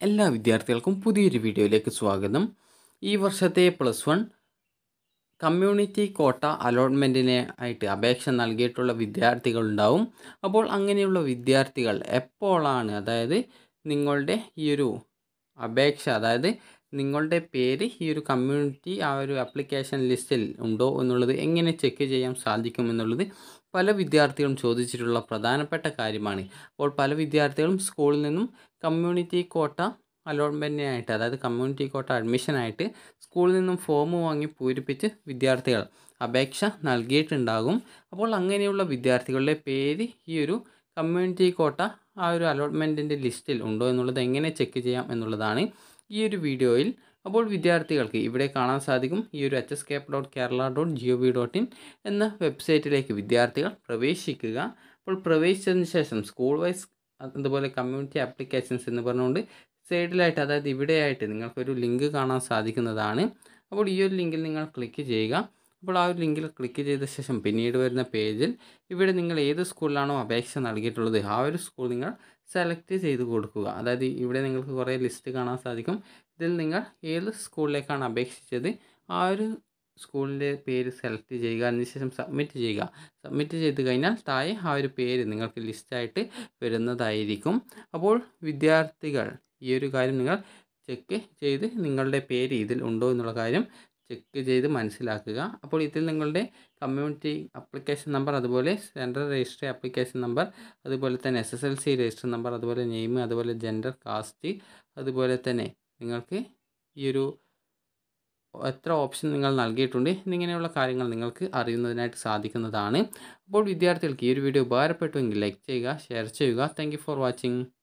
എല്ലാ വിദ്യാർത്ഥികൾക്കും പുതിയൊരു വീഡിയോയിലേക്ക് സ്വാഗതം ഈ വർഷത്തെ പ്ലസ് വൺ കമ്മ്യൂണിറ്റി കോട്ട അലോട്ട്മെൻറ്റിന് ആയിട്ട് അപേക്ഷ നൽകിയിട്ടുള്ള വിദ്യാർത്ഥികളുണ്ടാവും അപ്പോൾ അങ്ങനെയുള്ള വിദ്യാർത്ഥികൾ എപ്പോഴാണ് അതായത് നിങ്ങളുടെ ഈ ഒരു അപേക്ഷ അതായത് നിങ്ങളുടെ പേര് ഈ ഒരു കമ്മ്യൂണിറ്റി ആ ഒരു ആപ്ലിക്കേഷൻ ലിസ്റ്റിൽ ഉണ്ടോ എന്നുള്ളത് എങ്ങനെ ചെക്ക് ചെയ്യാൻ സാധിക്കും എന്നുള്ളത് പല വിദ്യാർത്ഥികളും ചോദിച്ചിട്ടുള്ള പ്രധാനപ്പെട്ട കാര്യമാണ് അപ്പോൾ പല വിദ്യാർത്ഥികളും സ്കൂളിൽ നിന്നും കമ്മ്യൂണിറ്റി കോട്ട അലോട്ട്മെൻറ്റിനായിട്ട് അതായത് കമ്മ്യൂണിറ്റി കോട്ട അഡ്മിഷനായിട്ട് സ്കൂളിൽ നിന്നും ഫോം വാങ്ങി പൂരിപ്പിച്ച് വിദ്യാർത്ഥികൾ അപേക്ഷ നൽകിയിട്ടുണ്ടാകും അപ്പോൾ അങ്ങനെയുള്ള വിദ്യാർത്ഥികളുടെ പേര് ഈ ഒരു കമ്മ്യൂണിറ്റി കോട്ട ആ ഒരു അലോട്ട്മെൻറ്റിൻ്റെ ലിസ്റ്റിൽ ഉണ്ടോ എന്നുള്ളത് എങ്ങനെ ചെക്ക് ചെയ്യാം എന്നുള്ളതാണ് ഈ ഒരു വീഡിയോയിൽ അപ്പോൾ വിദ്യാർത്ഥികൾക്ക് ഇവിടെ കാണാൻ സാധിക്കും ഈ ഒരു H S cap dot Kerala dot G O V dot in എന്ന വെബ്സൈറ്റിലേക്ക് വിദ്യാർത്ഥികൾ പ്രവേശിക്കുക അപ്പോൾ പ്രവേശിച്ചതിന് ശേഷം സ്കൂൾ വൈസ് അതുപോലെ കമ്മ്യൂണിറ്റി ആപ്ലിക്കേഷൻസ് എന്ന് പറഞ്ഞുകൊണ്ട് സൈഡിലായിട്ട് അതായത് ഇവിടെയായിട്ട് നിങ്ങൾക്കൊരു ലിങ്ക് കാണാൻ സാധിക്കുന്നതാണ് അപ്പോൾ ഈ ഒരു ലിങ്കിൽ നിങ്ങൾ ക്ലിക്ക് ചെയ്യുക അപ്പോൾ ആ ഒരു ലിങ്കിൽ ക്ലിക്ക് ചെയ്ത ശേഷം പിന്നീട് വരുന്ന പേജിൽ ഇവിടെ നിങ്ങൾ ഏത് സ്കൂളിലാണോ അപേക്ഷ നൽകിയിട്ടുള്ളത് ആ ഒരു സ്കൂൾ നിങ്ങൾ സെലക്ട് ചെയ്ത് കൊടുക്കുക അതായത് ഇവിടെ നിങ്ങൾക്ക് കുറേ ലിസ്റ്റ് കാണാൻ സാധിക്കും ഇതിൽ നിങ്ങൾ ഏത് സ്കൂളിലേക്കാണ് അപേക്ഷിച്ചത് ആ ഒരു സ്കൂളിൻ്റെ പേര് സെലക്ട് ചെയ്യുക അതിനുശേഷം സബ്മിറ്റ് ചെയ്യുക സബ്മിറ്റ് ചെയ്ത് കഴിഞ്ഞാൽ താഴെ ആ ഒരു പേര് നിങ്ങൾക്ക് ലിസ്റ്റായിട്ട് വരുന്നതായിരിക്കും അപ്പോൾ വിദ്യാർത്ഥികൾ ഈ ഒരു കാര്യം നിങ്ങൾ ചെക്ക് ചെയ്ത് നിങ്ങളുടെ പേര് ഇതിൽ ഉണ്ടോ എന്നുള്ള കാര്യം ചെക്ക് ചെയ്ത് മനസ്സിലാക്കുക അപ്പോൾ ഇതിൽ നിങ്ങളുടെ കമ്മ്യൂണിറ്റി അപ്ലിക്കേഷൻ നമ്പർ അതുപോലെ സെൻട്രൽ രജിസ്റ്റർ ആപ്ലിക്കേഷൻ നമ്പർ അതുപോലെ തന്നെ S S L C register number അതുപോലെ നെയിം അതുപോലെ ജെൻഡർ കാസ്റ്റ് അതുപോലെ തന്നെ നിങ്ങൾക്ക് ഈ ഒരു എത്ര ഓപ്ഷൻ നിങ്ങൾ നൽകിയിട്ടുണ്ട് എന്നിങ്ങനെയുള്ള കാര്യങ്ങൾ നിങ്ങൾക്ക് അറിയുന്നതിനായിട്ട് സാധിക്കുന്നതാണ് അപ്പോൾ വിദ്യാർത്ഥികൾക്ക് ഈ ഒരു വീഡിയോ ഉപകാരപ്പെട്ടുവെങ്കിൽ ലൈക്ക് ചെയ്യുക ഷെയർ ചെയ്യുക താങ്ക് ഫോർ വാച്ചിങ്